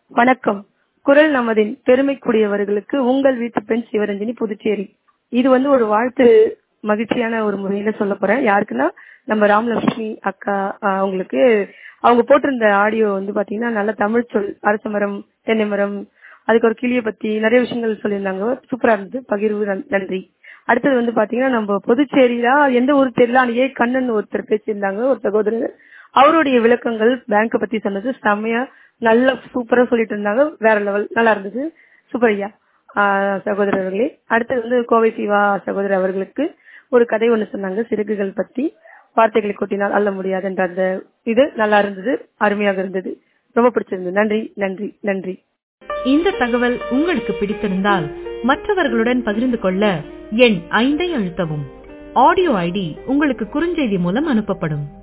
வணக்கம் குரல் நமதின் பெருமைக்குரியவர்களுக்கு உங்கள் வீட்டு பெண் சிவரஞ்சனி புதுச்சேரி இது வந்து ஒரு வாழ்த்து மகிழ்ச்சியான ஒரு முறையில சொல்ல போறேன் யாருக்குன்னா நம்ம ராமலட்சுமி அக்கா ஆஹ் அவங்களுக்கு அவங்க போட்டிருந்த ஆடியோ வந்து பாத்தீங்கன்னா நல்ல தமிழ் சொல் அரச மரம் தென்னை மரம் அதுக்கு ஒரு கிளியை பத்தி நிறைய விஷயங்கள் சொல்லியிருந்தாங்க சூப்பரா இருந்தது பகிர்வு நன்- நன்றி அடுத்தது வந்து பாத்தீங்கன்னா நம்ம புதுச்சேரியில எந்த ஊர் தெரியல ஏ கண்ணன் ஒருத்தர் பேசியிருந்தாங்க ஒரு சகோதரர் அவருடைய விளக்கங்கள் பேங்க் பத்தி சொன்னது செம்மையா நல்ல சூப்பரா சொல்லிட்டு இருந்தாங்க வேற லெவல் நல்லா இருந்தது சூப்பர் ஐயா ஆஹ் சகோதரர்களே அடுத்தது வந்து கோவை சிவா சகோதரர் அவர்களுக்கு ஒரு கதை ஒண்ணு சொன்னாங்க சிறகுகள் பத்தி வார்த்தைகளை கொட்டினால் அள்ள முடியாதுன்ற அந்த இது நல்லா இருந்தது அருமையாக இருந்தது ரொம்ப பிடிச்சிருந்தது நன்றி நன்றி நன்றி இந்த தகவல் உங்களுக்கு பிடித்திருந்தால் மற்றவர்களுடன் பகிர்ந்து கொள்ள எண் ஐந்தை அழுத்தவும் ஆடியோ ஐடி உங்களுக்கு குறுஞ்செய்தி மூலம் அனுப்பப்படும்